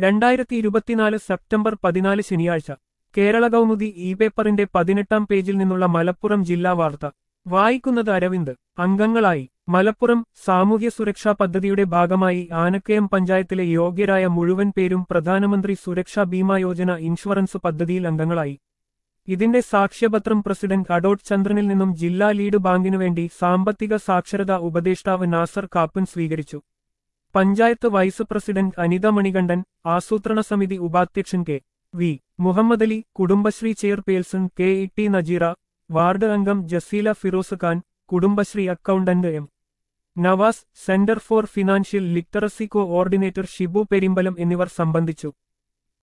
രണ്ടായിരത്തി ഇരുപത്തിനാല് സെപ്റ്റംബർ പതിനാല് ശനിയാഴ്ച കേരള കൗമുദി ഇ പേപ്പറിന്റെ പതിനെട്ടാം പേജിൽ നിന്നുള്ള മലപ്പുറം ജില്ലാ വാർത്ത വായിക്കുന്നത് അരവിന്ദ് അംഗങ്ങളായി മലപ്പുറം സാമൂഹ്യ സുരക്ഷാ പദ്ധതിയുടെ ഭാഗമായി ആനക്കയം പഞ്ചായത്തിലെ യോഗ്യരായ മുഴുവൻ പേരും പ്രധാനമന്ത്രി സുരക്ഷാ ബീമാ യോജന ഇൻഷുറൻസ് പദ്ധതിയിൽ അംഗങ്ങളായി ഇതിന്റെ സാക്ഷ്യപത്രം പ്രസിഡന്റ് അഡോട്ട് ചന്ദ്രനിൽ നിന്നും ജില്ലാ ലീഡ് ബാങ്കിനു വേണ്ടി സാമ്പത്തിക സാക്ഷരതാ ഉപദേഷ്ടാവ് നാസർ കാപ്പൻ സ്വീകരിച്ചു പഞ്ചായത്ത് വൈസ് പ്രസിഡന്റ് അനിത മണികണ്ഠൻ ആസൂത്രണ സമിതി ഉപാധ്യക്ഷൻ കെ വി മുഹമ്മദ് അലി Kudumbashree chairperson K E T Najeera ward അംഗം Jaseela Firoz Khan Kudumbashree accountant M Navas centre for financial literacy coordinator Shibu Perimbalam എന്നിവർ സംബന്ധിച്ചു